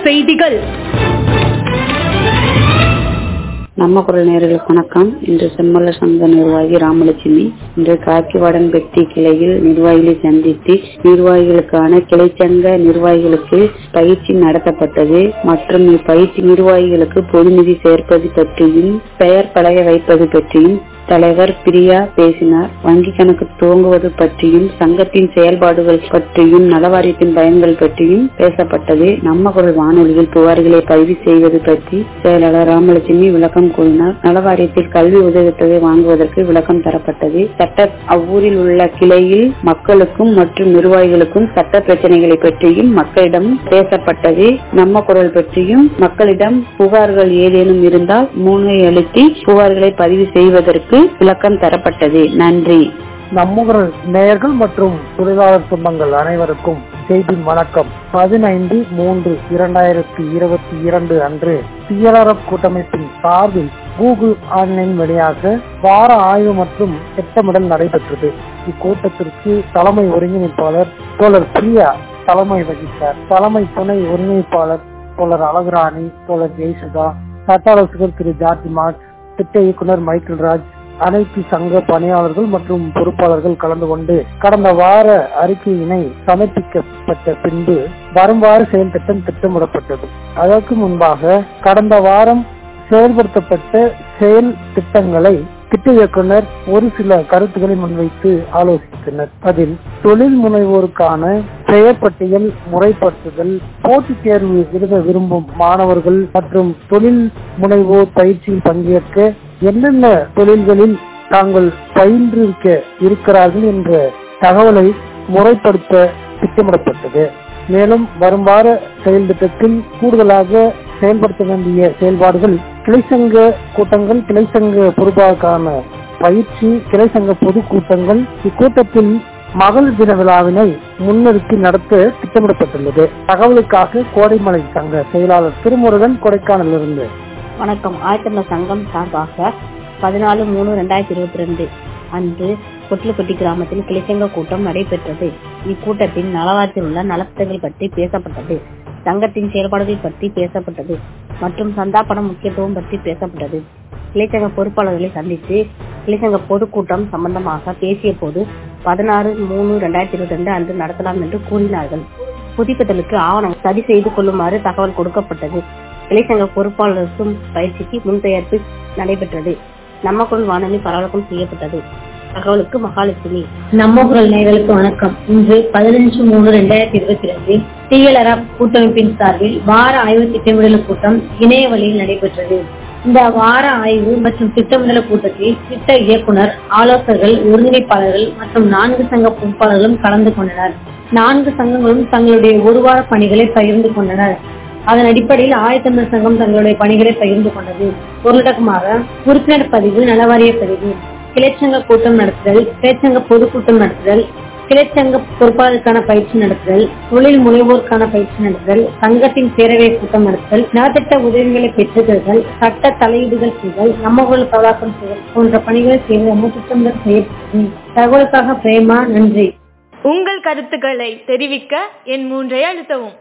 செய்திகள் நம்ம குரல் நேர்களுக்கு வணக்கம் இன்று செம்மல்ல சங்க நிர்வாகி ராமலட்சுமி இன்று காக்கிவாடன் பெட்டி கிளையில் நிர்வாகிகளை சந்தித்து நிர்வாகிகளுக்கான கிளைச்சங்க நிர்வாகிகளுக்கு பயிற்சி நடத்தப்பட்டது மற்றும் இப்பயிற்சி நிர்வாகிகளுக்கு பொது நிதி சேர்ப்பது பற்றியும் பெயர் பலகை வைப்பது பற்றியும் தலைவர் பிரியா பேசினார் வங்கி கணக்கு துவங்குவது பற்றியும் சங்கத்தின் செயல்பாடுகள் பற்றியும் நலவாரியத்தின் பயன்கள் பற்றியும் பேசப்பட்டது நம்ம குரல் வானொலியில் புகார்களை பதிவு செய்வது பற்றி செயலாளர் ராமலட்சுமி விளக்கம் கூறினார் நலவாரியத்தில் கல்வி உதவித்தொகை வாங்குவதற்கு விளக்கம் தரப்பட்டது சட்ட அவ்வூரில் உள்ள கிளையில் மக்களுக்கும் மற்றும் நிர்வாகிகளுக்கும் சட்ட பிரச்சனைகளை பற்றியும் மக்களிடம் பேசப்பட்டது நம்ம குரல் பற்றியும் மக்களிடம் புகார்கள் ஏதேனும் இருந்தால் மூணை அழுத்தி புகார்களை பதிவு செய்வதற்கு விளக்கம் தரப்பட்டது நன்றி நம்முகரல் நேயர்கள் மற்றும் தொழிலாளர் சொந்தங்கள் அனைவருக்கும் செய்தி வணக்கம் பதினைந்து மூன்று இரண்டாயிரத்தி இருபத்தி இரண்டு அன்று டிஎல்ஆர்எஃப் கூட்டமைப்பின் சார்பில் கூகுள் ஆன்லைன் வழியாக வார ஆய்வு மற்றும் திட்டமிடல் நடைபெற்றது இக்கூட்டத்திற்கு தலைமை ஒருங்கிணைப்பாளர் தோழர் பிரியா தலைமை வகித்தார் தலைமை துணை ஒருங்கிணைப்பாளர் தோழர் அழகுராணி தோழர் ஜெயசுதா சட்ட ஆலோசகர் திரு ஜார்ஜ் மார்க் திட்ட இயக்குனர் மைக்கேல் ராஜ் அனைத்து சங்க பணியாளர்கள் மற்றும் பொறுப்பாளர்கள் கலந்து கொண்டு கடந்த வார அறிக்கையினை சமர்ப்பிக்கப்பட்ட பின்பு வரும்வார செயல் திட்டம் திட்டமிடப்பட்டது அதற்கு முன்பாக கடந்த வாரம் செயல்படுத்தப்பட்ட செயல் திட்டங்களை திட்ட இயக்குனர் ஒரு சில கருத்துக்களை முன்வைத்து ஆலோசித்தனர் அதில் தொழில் முனைவோருக்கான பெயர் பட்டியல் முறைப்படுத்துதல் போட்டித் தேர்வு எழுத விரும்பும் மாணவர்கள் மற்றும் தொழில் முனைவோர் பயிற்சியில் பங்கேற்க என்னென்ன தொழில்களில் தாங்கள் பயின்றிருக்க இருக்கிறார்கள் என்ற தகவலை முறைப்படுத்த திட்டமிடப்பட்டது மேலும் வரும் வார செயல் திட்டத்தில் கூடுதலாக செயல்படுத்த வேண்டிய செயல்பாடுகள் கிளைச்சங்க கூட்டங்கள் கிளைச்சங்க பொறுப்பாக்கான பயிற்சி கிளைச்சங்க பொதுக்கூட்டங்கள் இக்கூட்டத்தில் மகளிர் தின விழாவினை முன்னிறுத்தி நடத்த திட்டமிடப்பட்டுள்ளது தகவலுக்காக கோடைமலை சங்க செயலாளர் திருமுருகன் கொடைக்கானலிருந்து வணக்கம் ஆயத்தமிழ சங்கம் சார்பாக பதினாலு மூணு ரெண்டாயிரத்தி இருபத்தி ரெண்டு அன்று கொட்டிலப்பட்டி கிராமத்தில் கிளைச்சங்க கூட்டம் நடைபெற்றது இக்கூட்டத்தில் நலவாரத்தில் உள்ள நலத்திட்டங்கள் பற்றி பேசப்பட்டது சங்கத்தின் செயல்பாடுகள் பற்றி பேசப்பட்டது மற்றும் சந்தா பணம் முக்கியத்துவம் பற்றி பேசப்பட்டது கிளைச்சங்க பொறுப்பாளர்களை சந்தித்து கிளைச்சங்க பொதுக்கூட்டம் சம்பந்தமாக பேசிய போது பதினாறு மூணு ரெண்டாயிரத்தி இருபத்தி ரெண்டு அன்று நடத்தலாம் என்று கூறினார்கள் புதுப்பித்தலுக்கு ஆவணம் சரி செய்து கொள்ளுமாறு தகவல் கொடுக்கப்பட்டது இளைச்சங்க பொறுப்பாளருக்கும் பயிற்சிக்கு முன் தயாரிப்பு நடைபெற்றது நம்ம குரல் வானொலி பரவலக்கம் செய்யப்பட்டது தகவலுக்கு மகாலட்சுமி நம்ம குரல் நேயர்களுக்கு வணக்கம் இன்று பதினஞ்சு மூணு ரெண்டாயிரத்தி இருபத்தி ரெண்டு டிஎல்ஆர்எஃப் கூட்டமைப்பின் சார்பில் வார ஆய்வு திட்டமிடல் கூட்டம் இணைய வழியில் நடைபெற்றது இந்த வார ஆய்வு மற்றும் திட்டமிடல் கூட்டத்தில் திட்ட இயக்குனர் ஆலோசகர்கள் ஒருங்கிணைப்பாளர்கள் மற்றும் நான்கு சங்க பொறுப்பாளர்களும் கலந்து கொண்டனர் நான்கு சங்கங்களும் தங்களுடைய ஒரு வார பணிகளை பகிர்ந்து கொண்டனர் அதன் அடிப்படையில் ஆயத்தமிழ் சங்கம் தங்களுடைய பணிகளை பகிர்ந்து கொண்டது பொருளடக்கமாக உறுப்பினர் பதிவு நலவாரிய பதிவு கிளைச்சங்க கூட்டம் நடத்துதல் கிளைச்சங்க பொதுக்கூட்டம் நடத்துதல் கிளைச்சங்க பொறுப்பாளருக்கான பயிற்சி நடத்துதல் தொழில் முனைவோருக்கான பயிற்சி நடத்துதல் சங்கத்தின் பேரவை கூட்டம் நடத்துதல் நலத்திட்ட உதவிகளை பெற்றுதல் சட்ட தலையீடுகள் செய்தல் நம்ம குரல் பரவாக்கம் செய்தல் போன்ற பணிகளை செய்வது திட்டமிடல் செய்யப்பட்டது தகவலுக்காக பிரேமா நன்றி உங்கள் கருத்துக்களை தெரிவிக்க என் மூன்றை அழுத்தவும்